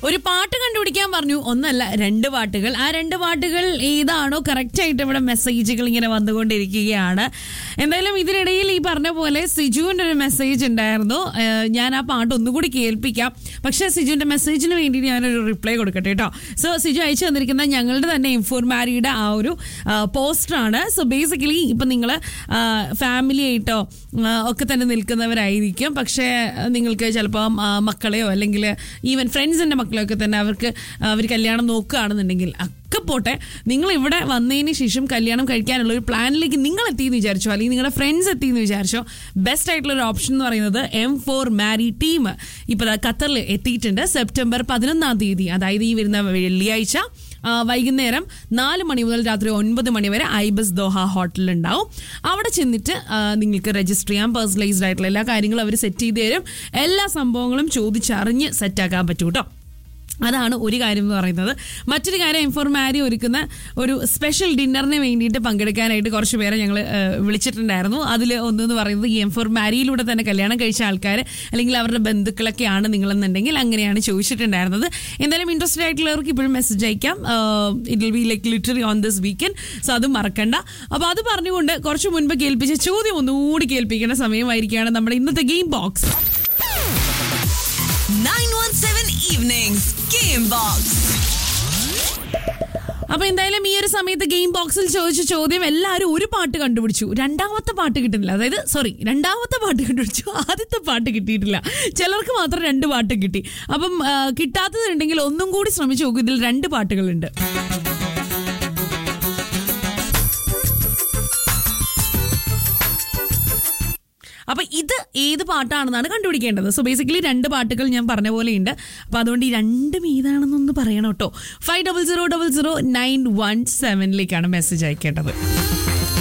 ഒരു പാട്ട് കണ്ടുപിടിക്കാൻ പറഞ്ഞു ഒന്നല്ല രണ്ട് പാട്ടുകൾ ആ രണ്ട് പാട്ടുകൾ ഏതാണോ കറക്റ്റ് ആയിട്ട് ഇവിടെ മെസ്സേജുകൾ ഇങ്ങനെ വന്നുകൊണ്ടിരിക്കുകയാണ് എന്തായാലും ഇതിനിടയിൽ ഈ പറഞ്ഞ പോലെ സിജുവിന്റെ ഒരു മെസ്സേജ് ഉണ്ടായിരുന്നു ഏഹ് ഞാൻ ആ പാട്ട് ഒന്നുകൂടി കേൾപ്പിക്കാം പക്ഷേ സിജുവിന്റെ മെസ്സേജിന് വേണ്ടി ഞാനൊരു റിപ്ലൈ കൊടുക്കട്ടെ കേട്ടോ സോ സിജു അയച്ചു തന്നിരിക്കുന്ന ഞങ്ങളുടെ തന്നെ ഇൻഫോർമാരിയുടെ ആ ഒരു പോസ്റ്ററാണ് സോ ബേസിക്കലി ഇപ്പം നിങ്ങൾ ഫാമിലി ആയിട്ടോ ആ, ഒക്കെ തന്നെ നിൽക്കുന്നവരായിരിക്കും പക്ഷേ ആ, നിങ്ങൾക്ക് ചിലപ്പോൾ മക്കളെയോ അല്ലെങ്കിൽ ഈവൻ ഫ്രണ്ട്സിൻ്റെ മക്കളെയൊക്കെ തന്നെ അവർക്ക് അവർ കല്യാണം നോക്കുകയാണെന്നുണ്ടെങ്കിൽ ഒക്കെ പോട്ടെ നിങ്ങൾ ഇവിടെ വന്നതിന് ശേഷം കല്യാണം കഴിക്കാനുള്ള ഒരു പ്ലാനിലേക്ക് നിങ്ങൾ എത്തിയെന്ന് വിചാരിച്ചോ അല്ലെങ്കിൽ നിങ്ങളുടെ ഫ്രണ്ട്സ് എത്തിയെന്ന് വിചാരിച്ചോ ബെസ്റ്റ് ആയിട്ടുള്ള ഒരു ഓപ്ഷൻ എന്ന് പറയുന്നത് എം ഫോർ മാരി ടീം ഇപ്പോൾ ഖത്തറിൽ എത്തിയിട്ടുണ്ട് സെപ്റ്റംബർ പതിനൊന്നാം തീയതി അതായത് ഈ വരുന്ന വെള്ളിയാഴ്ച ആ, വൈകുന്നേരം നാല് മണി മുതൽ രാത്രി ഒൻപത് മണി വരെ ഐബസ് ദോഹ ഹോട്ടലിൽ ഉണ്ടാവും അവിടെ ചെന്നിട്ട് ആ, നിങ്ങൾക്ക് രജിസ്റ്റർ ചെയ്യാം പേഴ്സണലൈസ്ഡ് ആയിട്ടുള്ള എല്ലാ കാര്യങ്ങളും അവർ സെറ്റ് ചെയ്ത് തരും എല്ലാ സംഭവങ്ങളും ചോദിച്ചറിഞ്ഞ് സെറ്റാക്കാൻ പറ്റൂ കേട്ടോ അതാണ് ഒരു കാര്യം എന്ന് പറയുന്നത് മറ്റൊരു കാര്യം ഇൻഫോർമാരി ഒരുക്കുന്ന ഒരു സ്പെഷ്യൽ ഡിന്നറിന് വേണ്ടിയിട്ട് പങ്കെടുക്കാനായിട്ട് കുറച്ച് പേരെ ഞങ്ങൾ വിളിച്ചിട്ടുണ്ടായിരുന്നു അതിൽ ഒന്നെന്ന് പറയുന്നത് ഈ ഇൻഫോർമാരിയിലൂടെ തന്നെ കല്യാണം കഴിച്ച ആൾക്കാർ അല്ലെങ്കിൽ അവരുടെ ബന്ധുക്കളൊക്കെയാണ് നിങ്ങളെന്നുണ്ടെങ്കിൽ അങ്ങനെയാണ് ചോദിച്ചിട്ടുണ്ടായിരുന്നത് എന്തായാലും ഇൻട്രസ്റ്റഡ് ആയിട്ടുള്ളവർക്ക് ഇപ്പോഴും മെസ്സേജ് അയക്കാം it will be like literally on this weekend so അത് മറക്കണ്ട അപ്പോൾ അത് പറഞ്ഞുകൊണ്ട് കുറച്ച് മുൻപ് കേൾപ്പിച്ച ചോദ്യം ഒന്നുകൂടി കേൾപ്പിക്കേണ്ട സമയമായിരിക്കുകയാണ് നമ്മുടെ ഇന്നത്തെ game box 917 Evenings Game Box. അപ്പൊ എന്തായാലും ഈ ഒരു സമയത്ത് ഗെയിം ബോക്സിൽ ചോദിച്ച ചോദ്യം എല്ലാവരും ഒരു പാട്ട് കണ്ടുപിടിച്ചു രണ്ടാമത്തെ പാട്ട് കിട്ടുന്നില്ല അതായത് സോറി രണ്ടാമത്തെ പാട്ട് കണ്ടുപിടിച്ചു ആദ്യത്തെ പാട്ട് കിട്ടിയിട്ടില്ല ചിലർക്ക് മാത്രം രണ്ട് പാട്ട് കിട്ടി അപ്പം ആ, കിട്ടാത്തതുണ്ടെങ്കിൽ ഒന്നും കൂടി ശ്രമിച്ചു നോക്കൂ ഇതിൽ രണ്ട് പാട്ടുകളുണ്ട് അപ്പൊ ഇത് ഏത് പാട്ടാണെന്നാണ് കണ്ടുപിടിക്കേണ്ടത് സോ ബേസിക്കലി രണ്ട് പാട്ടുകൾ ഞാൻ പറഞ്ഞ പോലെയുണ്ട് അപ്പൊ അതുകൊണ്ട് ഈ രണ്ടും ഏതാണെന്നൊന്ന് പറയണം കേട്ടോ five double zero double zero nine one സെവനിലേക്കാണ് മെസ്സേജ് അയക്കേണ്ടത്